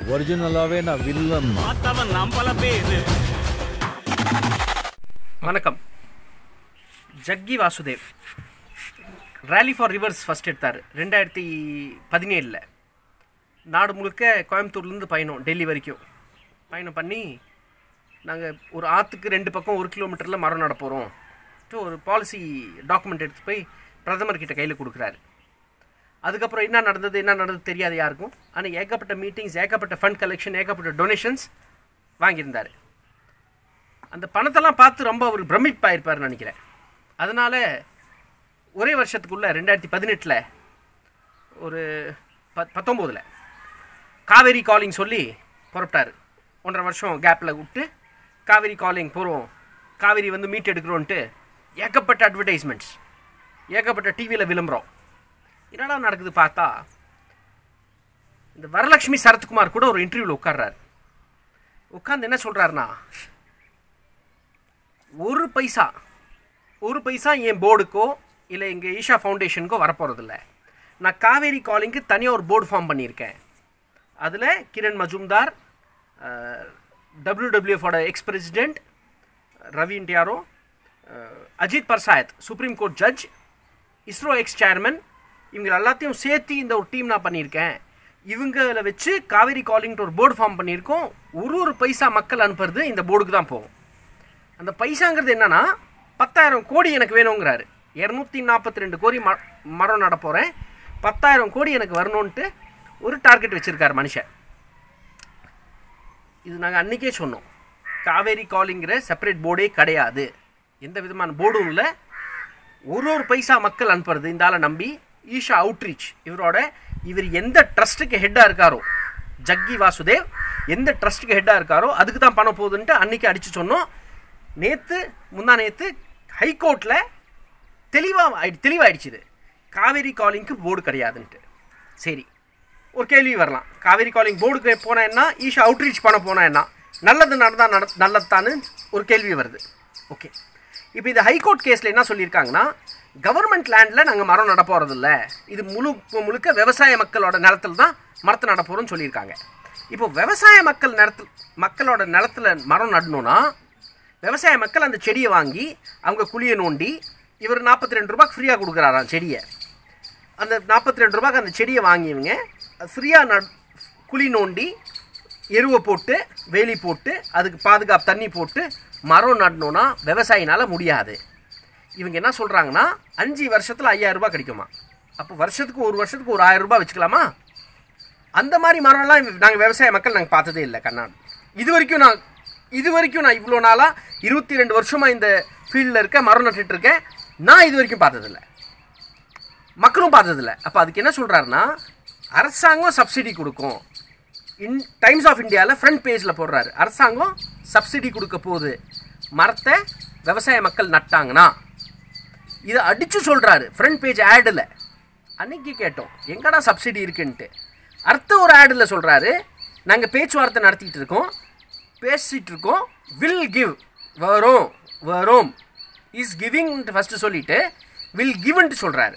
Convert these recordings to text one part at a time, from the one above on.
ஒரிஜினலாகவே நான் வில்லன் தான் பார்த்தவன் நம்பல பேரு வணக்கம் Jaggi Vasudev rally for rivers first எடுத்தார் ரெண்டாயிரத்தி பதினேழில் நாடு முழுக்க கோயம்புத்தூர்லேருந்து பயணம் டெல்லி வரைக்கும் பயணம் பண்ணி நாங்கள் ஒரு ஆற்றுக்கு ரெண்டு பக்கம் ஒரு கிலோமீட்டரில் மரம் நட போகிறோம் ஒரு பாலிசி டாக்குமெண்ட் எடுத்து போய் பிரதமர் கிட்ட கையில் கொடுக்குறாரு அதுக்கப்புறம் என்ன நடந்தது என்ன நடந்தது தெரியாது யாருக்கும் ஆனால் ஏகப்பட்ட மீட்டிங்ஸ் ஏகப்பட்ட ஃபண்ட் கலெக்ஷன் ஏகப்பட்ட டொனேஷன்ஸ் வாங்கியிருந்தார் அந்த பணத்தெல்லாம் பார்த்து ரொம்ப அவர் பிரமிப்பாயிருப்பார்னு நினைக்கிறேன் அதனால் ஒரே வருஷத்துக்குள்ளே ரெண்டாயிரத்தி பதினெட்டில் ஒரு ப பத்தொம்போதில் காவேரி காலிங் சொல்லி புறப்பட்டார் ஒன்றரை வருஷம் கேப்பில் விட்டு காவேரி காலிங் போகிறோம் காவேரி வந்து மீட் எடுக்கிறோன்ட்டு ஏகப்பட்ட அட்வர்டைஸ்மெண்ட்ஸ் ஏகப்பட்ட டிவியில் விளம்பரம் என்னடா நடக்குது பார்த்தா இந்த வரலட்சுமி சரத்குமார் கூட ஒரு இன்டர்வியூவில் உட்கார்றாரு உட்காந்து என்ன சொல்கிறாருன்னா ஒரு பைசா ஒரு பைசா என் போர்டுக்கோ இல்லை எங்கள் ஈஷா ஃபவுண்டேஷனுக்கோ வரப்போகிறதில்ல நான் காவேரி காலிங்க்கு தனியாக ஒரு போர்டு ஃபார்ம் பண்ணியிருக்கேன் அதில் கிரண் மஜும்தார் டபிள்யூடபிள்யூஎஃபோட எக்ஸ் பிரசிடெண்ட் ரவி இண்டியாரோ Ajit Pasayat supreme court judge ISRO ex chairman இவங்க எல்லாத்தையும் சேர்த்து இந்த ஒரு டீம் நான் பண்ணியிருக்கேன் இவங்கள வச்சு காவேரி காலிங்ட்டு ஒரு போர்டு ஃபார்ம் பண்ணியிருக்கோம் ஒரு ஒரு பைசா மக்கள் அனுப்புறது இந்த போர்டுக்கு தான் போகும் அந்த பைசாங்கிறது என்னன்னா பத்தாயிரம் கோடி எனக்கு வேணுங்கிறாரு இரநூத்தி நாற்பத்தி ரெண்டு கோடி ம மரம் நட போகிறேன் பத்தாயிரம் கோடி எனக்கு வரணுன்ட்டு ஒரு டார்கெட் வச்சுருக்காரு மனுஷன் இது நாங்கள் அன்றைக்கே சொன்னோம் காவேரி காலிங்கிற செப்பரேட் போர்டே கிடையாது எந்த விதமான போர்டும் இல்லை ஒரு ஒரு பைசா மக்கள் அனுப்புறது இந்த ஆளை நம்பி ஈஷா அவுட்ரீச் இவரோட இவர் எந்த ட்ரஸ்ட்டுக்கு ஹெட்டாக இருக்காரோ ஜக்கி வாசுதேவ் எந்த ட்ரஸ்ட்டுக்கு ஹெட்டாக இருக்காரோ அதுக்கு தான் பணம் போகுதுன்ட்டு அன்றைக்கி அடித்து சொன்னோம் நேற்று முந்தா நேற்று ஹைகோர்ட்டில் தெளிவாக ஆயி தெளிவாயிடுச்சு இது காவேரி காலிங்க்கு போர்டு கிடையாதுன்ட்டு சரி ஒரு கேள்வி வரலாம் காவேரி காலிங் போர்டுக்கு போனால் என்ன ஈஷா அவுட்ரீச் பண்ண போனால் என்ன நல்லது நடந்தால் நட நல்லதான்னு ஒரு கேள்வி வருது ஓகே இப்போ இந்த ஹைகோர்ட் கேஸில் என்ன சொல்லியிருக்காங்கன்னா கவர்மெண்ட் லேண்டில் நாங்கள் மரம் நட போகிறதில்ல இது முழு முழுக்க விவசாய மக்களோட நிலத்தில் தான் மரத்தை நட போகிறோம்னு சொல்லியிருக்காங்க இப்போ விவசாய மக்கள் நிலத்தில் மக்களோட நிலத்தில் மரம் நடணும்னா விவசாய மக்கள் அந்த செடியை வாங்கி அவங்க குழியை நோண்டி இவர் நாற்பத்தி ரெண்டு ரூபாய்க்கு ஃப்ரீயாக கொடுக்குறாராம் செடியை அந்த நாற்பத்தி ரெண்டு ரூபாய்க்கு அந்த செடியை வாங்கியவங்க ஃப்ரீயாக ந குழி நோண்டி எருவை போட்டு வேலி போட்டு அதுக்கு பாதுகாப்பு தண்ணி போட்டு மரம் நடணும்னா விவசாயினால் முடியாது இவங்க என்ன சொல்கிறாங்கன்னா அஞ்சு வருஷத்தில் ஐயாயிரம் ரூபாய் கிடைக்குமா அப்போ வருஷத்துக்கு ஒரு வருஷத்துக்கு ஒரு ஆயிரம் ரூபாய் வச்சுக்கலாமா அந்த மாதிரி மரம்லாம் நாங்கள் விவசாய மக்கள் நாங்கள் பார்த்ததே இல்லை கண்ணாடி இது வரைக்கும் நான் இது வரைக்கும் நான் இவ்வளோ நாளாக இருபத்தி ரெண்டு வருஷமாக இந்த ஃபீல்டில் இருக்க மரம் நட்டுட்டு இருக்கேன் நான் இது வரைக்கும் பார்த்ததில்ல மக்களும் பார்த்ததில்ல அப்போ அதுக்கு என்ன சொல்கிறாருன்னா அரசாங்கம் சப்சிடி கொடுக்கும் இன் டைம்ஸ் ஆஃப் இந்தியாவில் ஃப்ரண்ட் பேஜில் போடுறாரு அரசாங்கம் சப்சிடி கொடுக்க போகுது மரத்தை விவசாய மக்கள் நட்டாங்கன்னா இதை அடித்து சொல்கிறாரு ஃப்ரண்ட் பேஜ் ஆடில் அன்னைக்கு கேட்டோம் எங்கடா சப்சிடி இருக்குன்ட்டு அடுத்த ஒரு ஆடில் சொல்கிறாரு நாங்கள் பேச்சுவார்த்தை நடத்திட்டு இருக்கோம் பேசிகிட்டு இருக்கோம் வில் கிவ் வரும் வரும் இஸ் கிவிங்ன்ட்டு ஃபஸ்ட்டு சொல்லிட்டு வில் கிவ்ன்ட்டு சொல்கிறாரு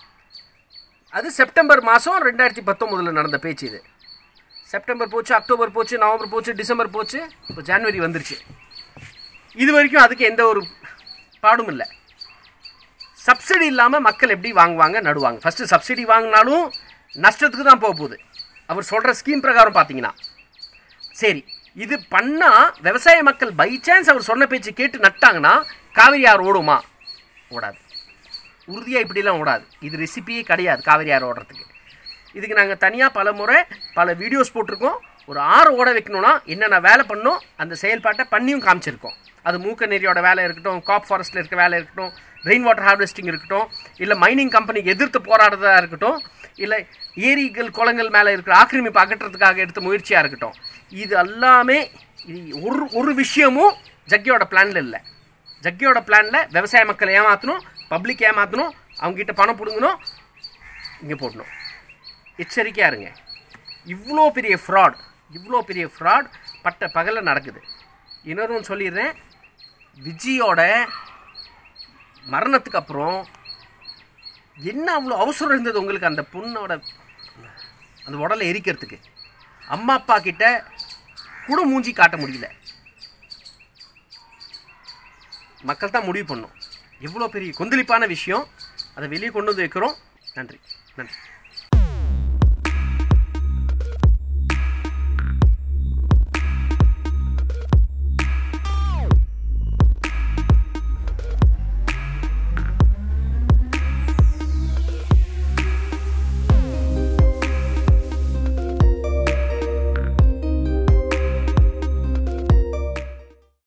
அது செப்டம்பர் மாதம் ரெண்டாயிரத்தி பத்தொம்போதில் நடந்த பேச்சு இது செப்டம்பர் போச்சு அக்டோபர் போச்சு நவம்பர் போச்சு டிசம்பர் போச்சு இப்போ ஜனவரி வந்துருச்சு இது வரைக்கும் அதுக்கு எந்த ஒரு பாடும் இல்லை சப்சிடி இல்லாமல் மக்கள் எப்படி வாங்குவாங்க நடுவாங்க ஃபஸ்ட்டு சப்சிடி வாங்கினாலும் நஷ்டத்துக்கு தான் போக போகுது அவர் சொல்கிற ஸ்கீம் பிரகாரம் பார்த்தீங்கன்னா சரி இது பண்ணால் விவசாய மக்கள் பை சான்ஸ் அவர் சொன்ன பேச்சு கேட்டு நட்டாங்கன்னா காவிரி ஆறு ஓடுமா ஓடாது உறுதியாக இப்படிலாம் ஓடாது இது ரெசிபியே கிடையாது காவிரி ஆறு ஓடுறதுக்கு இதுக்கு நாங்கள் தனியாக பல முறை பல வீடியோஸ் போட்டிருக்கோம் ஒரு ஆறு ஓட வைக்கணும்னா என்னென்ன வேலை பண்ணோம் அந்த செயல்பாட்டை பண்ணியும் காமிச்சிருக்கோம் அது மூக்க நெறியோட வேலை இருக்கட்டும் காப் ஃபாரஸ்ட்டில் இருக்க வேலை இருக்கட்டும் ரெயின் வாட்டர் ஹார்வெஸ்டிங் இருக்கட்டும் இல்லை மைனிங் கம்பெனிக்கு எதிர்த்து போராடுறதா இருக்கட்டும் இல்லை ஏரிகள் குளங்கள் மேலே இருக்கிற ஆக்கிரமிப்பு அகற்றுறதுக்காக எடுத்த முயற்சியாக இருக்கட்டும் இது எல்லாமே இது ஒரு ஒரு விஷயமும் ஜக்கியோட பிளானில் இல்லை ஜக்கியோட பிளானில் விவசாய மக்களை ஏமாற்றணும் பப்ளிக் ஏமாற்றணும் அவங்ககிட்ட பணம் பிடுங்கணும் இங்கே போடணும் எச்சரிக்கையாக இருங்க இவ்வளோ பெரிய ஃப்ராட் இவ்வளோ பெரிய ஃப்ராட் பட்ட பகலில் நடக்குது இன்னொரு சொல்லிடுறேன் விஜயோட மரணத்துக்கு அப்புறம் என்ன அவ்வளோ அவசரம் இருந்தது உங்களுக்கு அந்த பொண்ணோட அந்த உடலை எரிக்கிறதுக்கு அம்மா அப்பா கிட்ட கூட மூஞ்சி காட்ட முடியல மக்கள் தான் முடிவு பண்ணும் எவ்வளோ பெரிய கொந்தளிப்பான விஷயம் அதை வெளியே கொண்டு வந்து வைக்கிறோம் நன்றி நன்றி